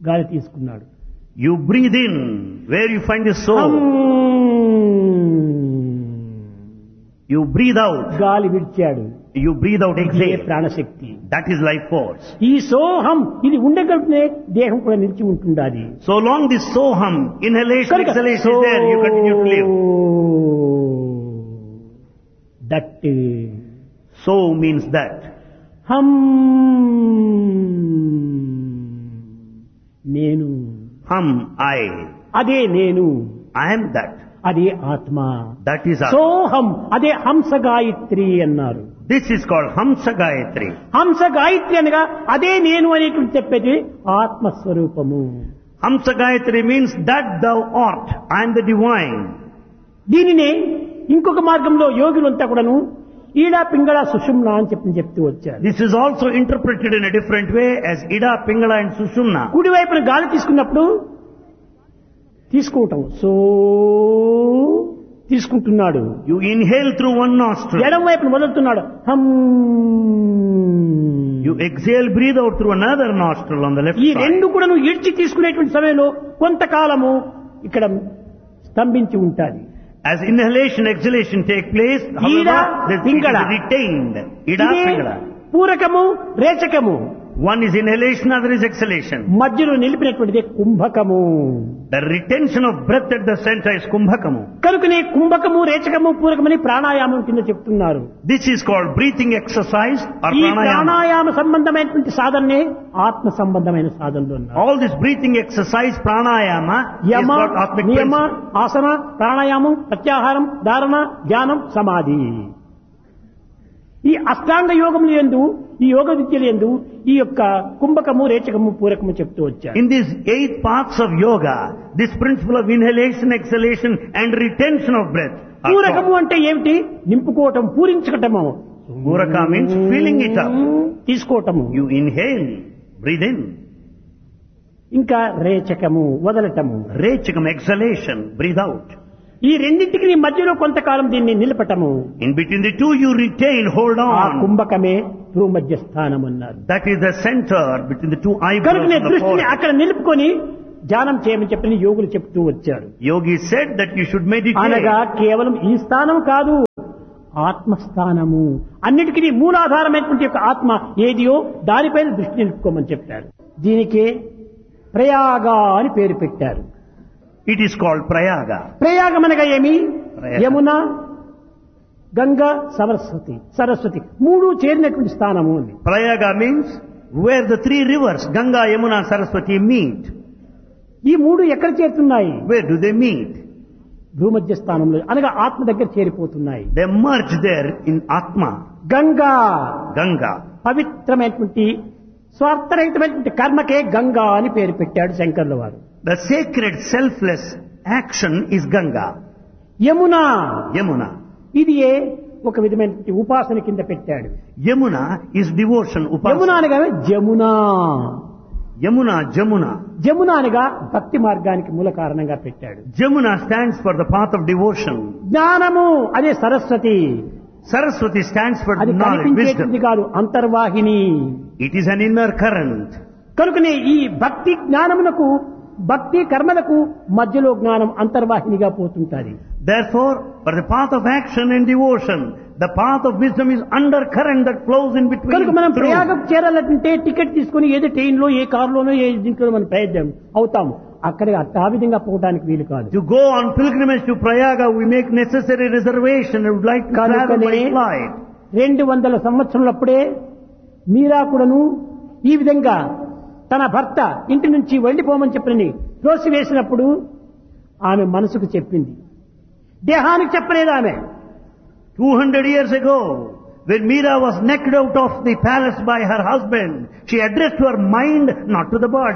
గాలి తీసుకున్నాడు You breathe in where you find the soul. You breathe out. గాలి విడిచాడు You breathe out, ఇదే exhale. ప్రాణశక్తి That is life force. ఈ సోహం ఇది ఉండగలిగితే దేహం కూడా నిలిచి ఉంటుండాలి So long this soham, inhalation, కనుక exhalation is there, you continue to live. That So means that. హం నేను Hum, I. అదే నేను I am that. అదే ఆత్మ That is us. సోహం అదే హంస గాయత్రి అన్నారు This is called Hamsa Gayatri. హంస గాయత్రి అనగా అదే నేను అనేటువంటి చెప్పేది ఆత్మస్వరూపము Hamsa Gayatri means that thou art. I am the divine. దీనినే ఇంకొక మార్గంలో యోగులంతా కూడాను ఈడా పింగళ సుషుమ్న అని చెప్పి చెప్తూ వచ్చారు This is also interpreted in a different way as Ida, Pingala and Sushumna. కుడివైపున గాలి తీసుకున్నప్పుడు తీసుకోవటం సో తీసుకుంటున్నాడు You inhale through one nostril. ఎడం వైపున వదులుతున్నాడు హం You exhale, breathe out through another nostril on the left ఈ side. రెండు కూడా నువ్వు ఇడ్చి తీసుకునేటువంటి సమయంలో కొంతకాలము ఇక్కడ స్తంభించి ఉంటాది As inhalation, exhalation take place, Ida, however, this it Pingala. is retained. Ida, ఇదే Pingala. పూరకము రేచకము One is inhalation, other is exhalation. మధ్యలో నిలిపినటువంటిది కుంభకము The retention of breath at the center is kumbhakamu. కనుకనే కుంభకము రేచకము పూరకమని ప్రాణాయామం కింద చెప్తున్నారు This is called breathing exercise or ఈ pranayama. Pranayama సంబంధమైనటువంటి సాధననే ఆత్మ సంబంధమైన సాధనలు అన్నారు All this breathing exercise, pranayama, is Yama got atmic నియమ principle. ఆసన ప్రాణాయామం ప్రత్యాహారం ధారణ ధ్యానం సమాధి ఈ అష్టాంగ యోగములు ఎందు ఈ యోగ విద్యలు ఎందు ఈ యొక్క కుంభకము రేచకము పూరకము చెప్తూ వచ్చారు In these eight paths of yoga, this principle of inhalation, exhalation and retention of breath are పూరకము taught. అంటే ఏమిటి నింపుకోవటం పూరించటము Muraka means filling it up. తీసుకోవటము You inhale, breathe in. ఇంకా రేచకము వదలటము Rechikam, exhalation, breathe out. ఈ రెండింటికి నీ మధ్యలో కొంతకాలం దీన్ని నిలపటము In between the two you retain, hold ఆ on. కుంభకమే భూమధ్య స్థానం అన్నారు That is the center between the two eyebrows కనుక నీ of the దృష్టిని forehead. అక్కడ నిలుపుకొని ధ్యానం చేయమని చెప్పని యోగులు చెప్తూ వచ్చారు Yogi said that you should meditate. అనగా కేవలం ఈ స్థానం కాదు ఆత్మస్థానము అన్నిటికీ మూలాధారమైనటువంటి యొక్క ఆత్మ ఏదియో దానిపైన దృష్టి నిలుపుకోమని చెప్పారు దీనికే ప్రయాగ అని పేరు పెట్టారు It is called prayaga. ప్రయాగం అనగా ఏమి ప్రయాగ. యమున గంగా సరస్వతి సరస్వతి మూడు చేరినటువంటి స్థానము అని Prayaga means where the three rivers, Ganga, Yamuna, Saraswati meet. ఈ మూడు ఎక్కడ చేరుతున్నాయి Where do they meet? భూమధ్య స్థానంలో అనగా ఆత్మ దగ్గర చేరిపోతున్నాయి They merge there in Atma, Ganga Ganga. పవిత్రమైనటువంటి స్వార్థరహితమైనటువంటి కర్మకే గంగా అని పేరు పెట్టాడు శంకర్ల వారు The sacred selfless action is Ganga, Yamuna Yamuna. ఇది ఏ ఒక విధమైనటువంటి ఉపాసన కింద పెట్టాడు Yamuna is devotion, Yamuna upasana. అనగా జమున Yamuna, Jamuna. జమున అనగా భక్తి మార్గానికి మూల కారణంగా పెట్టాడు Jamuna stands for the path of devotion. జ్ఞానము అదే సరస్వతి Saraswati stands for అది knowledge, కనిపించేది wisdom. కాదు అంతర్వాహిని It is an inner current. కనుకనే ఈ భక్తి జ్ఞానమునకు భక్తి కర్మలకు మధ్యలో జ్ఞానం అంతర్వాహినిగా పోతుంటాది Therefore, for the path of action and devotion, the path of wisdom is undercurrent that flows in between. కనుక మనం through. ప్రయాగం చేరాలంటే టికెట్ తీసుకుని ఏదో ట్రైన్ లో ఏ కారులోనో ఏ దీంట్లో మనం ప్రయత్నం అవుతాము అక్కడ అట్ట ఆ విధంగా పోవడానికి వీలు కాదు To go on pilgrimage to Prayaga, we make necessary reservation and would like to travel by కనుకనే flight. రెండు వందల సంవత్సరాలప్పుడే మీరా కూడాను ఈ విధంగా తన భర్త ఇంటి నుంచి వెళ్ళిపోమని చెప్పని త్రోసి వేసినప్పుడు ఆమె మనసుకు చెప్పింది దేహానికి చెప్పలేదు ఆమె 200 years ago, when Meera was knocked out of the palace by her husband, she addressed to her mind, not to the body.